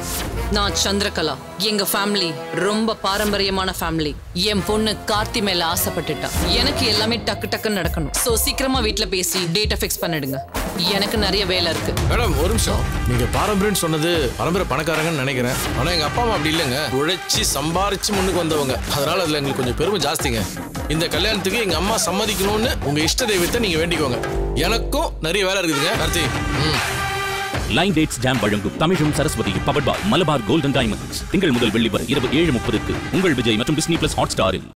நான் சந்திரகலா எங்க ஃபேமிலி ரொம்ப பாரம்பரியமான ஃபேமிலி என் பொண்ணு கார்த்தி மேல ஆசைப்பட்டுட்டா எனக்கு எல்லாமே டக்கு டக்குன்னு நடக்கணும் சோ சீக்கிரமா வீட்ல பேசி டேட்டை ஃபிக்ஸ் பண்ணிடுங்க எனக்கு நிறைய வேலை இருக்கு மேடம் ஒரு நிமிஷம் நீங்க பாரம்பரியம்னு சொன்னது பரம்பரை பணக்காரங்கன்னு நினைக்கிறேன் ஆனா எங்க அப்பா அம்மா அப்படி இல்லைங்க உழைச்சி சம்பாரிச்சு முன்னுக்கு வந்தவங்க அதனால அதுல எங்களுக்கு கொஞ்சம் பெருமை ஜாஸ்திங்க இந்த கல்யாணத்துக்கு எங்க அம்மா சம்மதிக்கணும்னு உங்க இஷ்ட தெய்வத்தை நீங்க வேண்டிக்கோங்க எனக்கும் நிறைய வேலை இருக்குதுங்க கார்த்தி ம் லைன் டேட்ஸ் ஜாம் வழங்கும் தமிழும் சரஸ்வதியும் powered by Malabar golden diamonds திங்கள் முதல் வெள்ளி வரை இரவு ஏழு முப்பதுக்கு உங்கள் விஜய் மற்றும் டிஸ்னி பிளஸ் ஹாட் ஸ்டாரில்